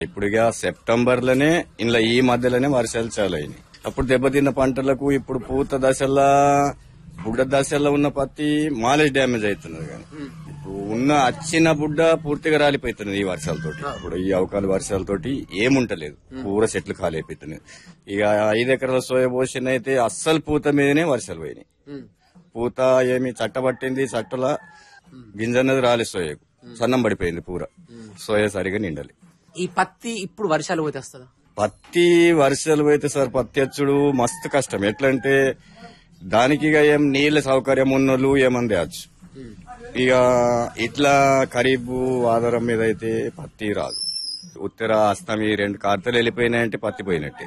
ఇప్పుడు ఇక సెప్టెంబర్ లోనే ఇంట్లో ఈ మధ్యలోనే వర్షాలు చాలు అయినాయి అప్పుడు దెబ్బతిన్న పంటలకు ఇప్పుడు పూత దశల్లో బుడ్డ దశల్లో ఉన్న పత్తి మాలేజ్ డ్యామేజ్ అవుతున్నది కానీ ఇప్పుడు ఉన్న వచ్చిన బుడ్డ పూర్తిగా రాలిపోతున్నది ఈ వర్షాలతోటి ఇప్పుడు ఈ అవకాల వర్షాలతోటి ఏముంటలేదు పూర చెట్లు ఖాళీ అయిపోతున్నాయి ఇక ఐదు ఎకరాల సోయ పోసిన అయితే అస్సలు పూత మీదనే వర్షాలు పోయినాయి పూత ఏమి చట్టబట్టింది చట్టల గింజ అన్నది రాలే సోయకు సన్నం పడిపోయింది పూర సోయ సరిగా నిండాలి ఈ పత్తి ఇప్పుడు వర్షాలు పోతే వస్తుందా పత్తి వర్షాలు పోయితే సార్ పత్తి అచ్చుడు మస్తు కష్టం ఎట్లంటే దానికి ఇక ఏం నీళ్ళ సౌకర్యం ఉన్నోళ్ళు ఏమంది వచ్చు ఇక ఇట్లా ఖరీబు ఆధారం మీద అయితే పత్తి రాదు ఉత్తర అస్తం ఈ రెండు కార్తలు వెళ్ళిపోయినాయంటే పత్తి పోయినట్టే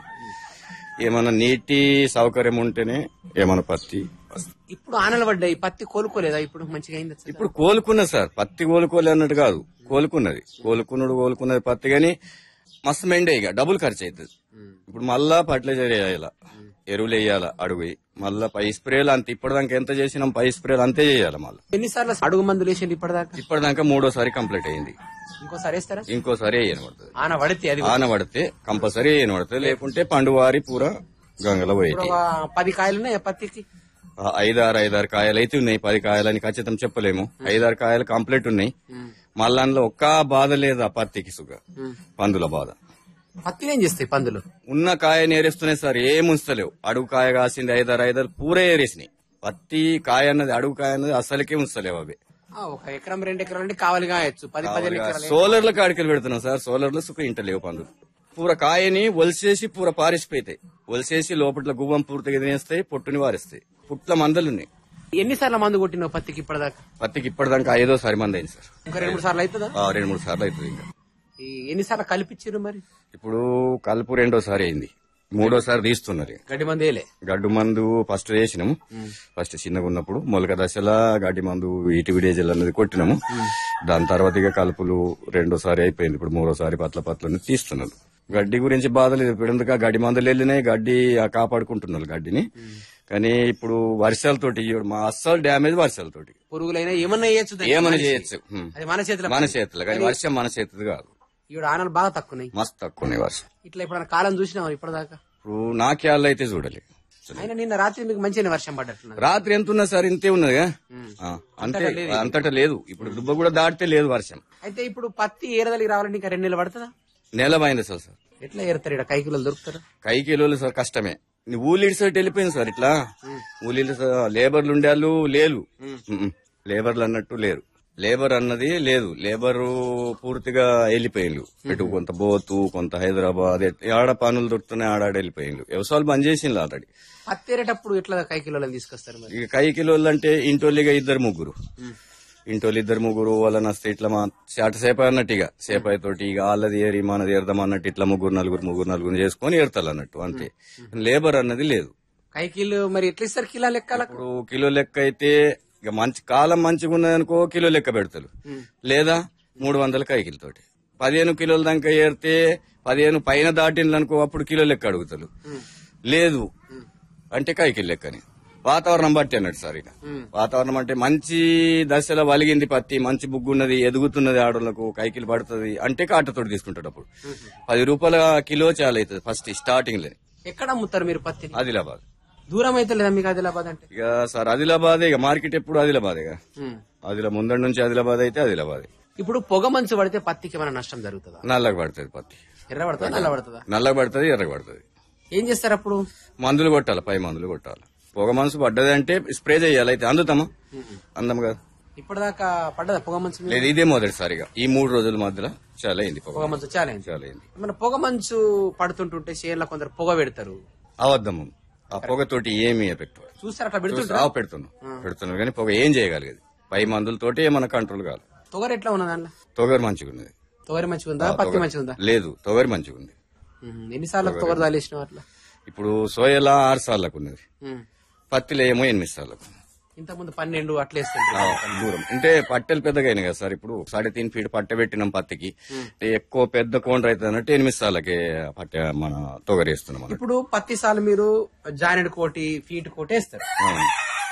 ఏమన్నా నీటి సౌకర్యం ఉంటేనే ఏమన్నా పత్తి వస్తుంది ఇప్పుడు ఆనలు పడ్డాయి పత్తి కోలుకోలేదా ఇప్పుడు మంచిగా అయింది అసలు? ఇప్పుడు కోలుకున్నది సార్ పత్తి కోలుకోలే అన్నట్టు కాదు కోలుకున్నది కోలుకున్నాడు కోలుకున్నది పత్తి గాని మస్తు మెండే ఇక డబుల్ ఖర్చు అవుతుంది ఇప్పుడు మళ్ళా ఫర్టిలైజర్ వేయాల ఎరువులు వేయాల అడుగు మళ్ళా పై స్ప్రేలు అంత ఇప్పటిదాకా ఎంత చేసినాం పై స్ప్రేలు అంతే చేయాలి మళ్ళీ ఎన్నిసార్లు అడుగు మందులు వేసిండు ఇప్పటిదాకా ఇప్పటిదాకా మూడోసారి కంప్లీట్ అయింది ఇంకోసారి వేస్తారా ఇంకోసారి వేయని పడుతుంది ఆన పడితే అది ఆన పడితే కంపల్సరీ వేయని పడుతుంది లేకుంటే పండువారి పూర గంగలో పోయేటి ఒక పది కాయలు ఉన్నాయి పత్తికి ఆ ఐదారు ఐదారు కాయలు అయితే ఉన్నాయి పది కాయలని ఖచ్చితం చెప్పలేము ఐదారు కాయలు కంప్లీట్ ఉన్నాయి మళ్ళా అందులో ఒక్క బాధ లేదు ఆ పత్తికి సుగ పందుల బాధ పత్తిని ఏం చేస్తాయి పందులు ఉన్న కాయ నేరేస్తున్నాయి సార్ ఏం ఉంచలేవు అడుగు కాయ కాసింది ఐదారు ఐదారు పూరే ఏరేసినాయి పత్తి కాయ అన్నది అడుగు కాయ అన్నది అసలుకే ఉంచలేవు అవి ఆ, ఒక ఎకరం రెండు ఎకరాలు అంటే కావాలి కాయొచ్చు పది పదిహేను ఎకరాలు సోలర్ల కాడికి వెళ్ళి సార్ సోలర్లో సుఖ ఇంటలేవు పందులు పూర కాయని ఒలిసేసి పూర పారిసిపోతాయి ఒలిసేసి లోపల గువ్వం పూర్తిగా తినేస్తాయి పొట్టుని వారిస్తాయి పుట్ల మందలున్నాయి ఎన్నిసార్లు మందు కొట్టినావు పత్తికి ఇప్పటిదాకా పత్తికి ఇప్పటిదాకా ఐదో సారి మంది అయింది సార్ ఇంకా రెండు మూడు సార్లు అవుతుందా ఆ, రెండు మూడు సార్లు అవుతుంది ఇంకా ఈ ఎన్నిసార్లు కలిపిచ్చిర్రు మరి ఇప్పుడు కలుపు రెండోసారి అయింది మూడోసారి తీస్తున్నారు గడ్డి మంది వేయలే గడ్డు మందు ఫస్ట్ వేసినాము ఫస్ట్ చిన్నగా ఉన్నప్పుడు మొలక దశలో గడ్డి మందు ఇటు విడేజల్ అన్నది కొట్టినాము దాని తర్వాత ఇక కలుపులు రెండోసారి అయిపోయింది ఇప్పుడు మూడోసారి పట్ల పట్లని తీస్తున్నారు గడ్డి గురించి బాధ లేదు ఇప్పుడు ఎందుకు ఆ గడ్డి మందులు వెళ్ళినాయి గడ్డి ఆ కాపాడుకుంటున్నారు గడ్డిని కానీ ఇప్పుడు వర్షాలతోటి ఇయ్యడు మా అస్సలు డ్యామేజ్ వర్షాలతోటి పురుగులైనా ఏమన్నా వేయచ్చు దానికి. ఏమని చేయొచ్చు హ్మ్. అది మన చేతిలో మన చేతులు కానీ వర్షం మన చేతులు కాదు ఈవిడ ఆనలు బాగా తక్కువన్నాయి మస్తు తక్కువ వర్షం ఇట్లా ఇప్పుడు కాలం చూసినావు ఇప్పటిదాకా ఇప్పుడు నాకేళ్ళు అయితే చూడాలి అయినా నిన్న రాత్రి మీకు మంచిగా వర్షం పడ్డట్టున్నది రాత్రి ఎంత ఉన్నా సార్ ఇంతే ఉన్నదిగా ఆ, అంతే అంతటా లేదు ఇప్పుడు దుబ్బ కూడా దాటితే లేదు వర్షం అయితే ఇప్పుడు పత్తి ఏరదలికి రావాలంటే ఇంకా రెండు నెలలు పడుతుందా నెలమైంది సార్ సార్ ఎట్లా ఏరుతారు ఇక్కడ కైకిలో దొరుకుతారు కై కిలోలు సార్ కష్టమే ఊలీడి సైడ్ వెళ్ళిపోయింది సార్ ఇట్లా ఊలీలు లేబర్లు ఉండేవాళ్ళు లేరు ఉమ్మ్. లేబర్లు అన్నట్టు లేరు లేబర్ అన్నది లేదు లేబర్ పూర్తిగా వెళ్ళిపోయిండు ఇటు కొంత బోతు కొంత హైదరాబాద్ ఎట్- ఆడ పనులు దొరుకుతున్నాయి ఆడాడ వెళ్ళిపోయిండు వ్యవసాయాలు బంద్ చేసిండు ఆల్రెడీ పత్తి ఏరేటప్పుడు ఎట్లా కైకిలో తీసుకొస్తారు మరి ఇక కై కిలోలు అంటే ఇంటోళ్ళిగా ఇద్దరు ముగ్గురు ఇంటోళ్ళు ఇద్దరు ముగ్గురు వాళ్ళని వస్తే ఇట్లా మా చాట సేప అన్నట్టు ఇక సేపాయి తోటి ఇక వాళ్ళది ఏరి మనది ఏరదాం అన్నట్టు ఇట్లా ముగ్గురు నలుగురు ముగ్గురు నలుగురు చేసుకొని ఏరుతారు అన్నట్టు అంతే లేబర్ అన్నది లేదు కైకిలు మరి ఎట్లా ఇస్తారు కిలో లెక్కలకు ఇప్పుడు కిలో లెక్క అయితే ఇక మంచి కాలం మంచిగా ఉన్నదనుకో కిలో లెక్క పెడతారు లేదా మూడు వందల కైకిలతోటి పదిహేను కిలోల దాకా ఏరితే పదిహేను పైన దాటిందనుకో అప్పుడు కిలో లెక్క అడుగుతారు లేదు అంటే కైకిల్ లెక్కని వాతావరణం బట్టి అన్నట్టు సార్ ఇక వాతావరణం అంటే మంచి దశలో వలిగింది పత్తి మంచి బుగ్గున్నది ఎదుగుతున్నది ఆడోళ్ళకు కైకిలు పడుతుంది అంటే కాటతోటి తీసుకుంటాడు అప్పుడు పది రూపాయల కిలో చాలా అవుతుంది ఫస్ట్ స్టార్టింగ్ లో ఎక్కడ అమ్ముతారు మీరు పత్తిని ఆదిలాబాద్ దూరం అయితే లేదా మీకు ఆదిలాబాద్ అంటే ఇక సార్ ఆదిలాబాద్ ఇక మార్కెట్ ఎప్పుడు ఆదిలాబాద్ ఇక ఆదిలా ముందడి నుంచి ఆదిలాబాద్ అయితే ఆదిలాబాద్ ఇప్పుడు పొగ మంచు పడితే పత్తికి ఏమైనా నష్టం జరుగుతుందా నల్లగా పడుతుంది పత్తి ఎర్ర పడుతుందా నల్ల పడుతుందా నల్లగా పడుతుంది ఎర్రగా పడుతుంది ఏం చేస్తారు అప్పుడు మందులు కొట్టాలి పై మందులు కొట్టాలి పొగ మనసు పడ్డది అంటే స్ప్రే చేయాలి అయితే అందుతామా అందం కదా ఇప్పటిదాకా పడ్డదా పొగ మంచు మీద? లేదు ఇదే మొదటిసారిగా ఈ మూడు రోజుల మధ్యలో చాలా అయింది పొగ పొగ మంచు చాలా అయింది. చాలా అయింది మన పొగ మంచు పడుతుంటుంటే చేనులో కొందరు పొగ పెడతారు అవద్దము ఆ పొగతోటి ఏమి ఎఫెక్ట్ చూస్తారు అట్లా చూసి పెడుతుంటారు ఆవు పెడుతున్నాం పెడుతున్నాం కానీ పొగ ఏం చేయగలిగేది పై మందులతోటి మన కంట్రోల్ కాదు తొగరు ఎట్లా ఉన్నది దాంట్లో తొగరు మంచిగా ఉన్నది తొగరి మంచిగా ఉందా పత్తి మంచిగా ఉందా లేదు తొగరి మంచిగా ఉంది ఉమ్, ఎన్నిసార్లు తొగరు దాలేసినావు అట్లా ఇప్పుడు సోయలా ఆరు సార్లకు ఉన్నది ఉమ్. పత్తిలో ఏమో ఎనిమిది సార్లకు ఇంతకుముందు పన్నెండు అట్లా ఆ, వేస్తుంటారు దూరం అంటే పట్టెలు పెద్దగా అయినాయి కదా సార్ ఇప్పుడు సాడే తీన్ ఫీట్ పట్టె పెట్టినాం పత్తికి అంటే ఎక్కువ పెద్ద కోండ్ర అవుతుంది అన్నట్టు ఎనిమిది సార్లకే పట్టె మన తొగరేస్తున్నాం అన్నట్టు. ఇప్పుడు పత్తి సాలు మీరు జానెడ్ కోటి ఫీట్ కోటి వేస్తారు అవును.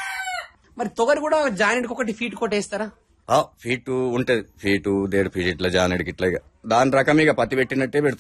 మరి తొగరి కూడా జానెడ్ ఒకటి ఫీట్ కోటి వేస్తారా ఆ, ఫీటు ఉంటది ఫీటు దేడు ఫీట్ ఇట్లా జానడికి ఇట్లా ఇక దాని రకం ఇక పత్తి పెట్టినట్టే పెడుతుంది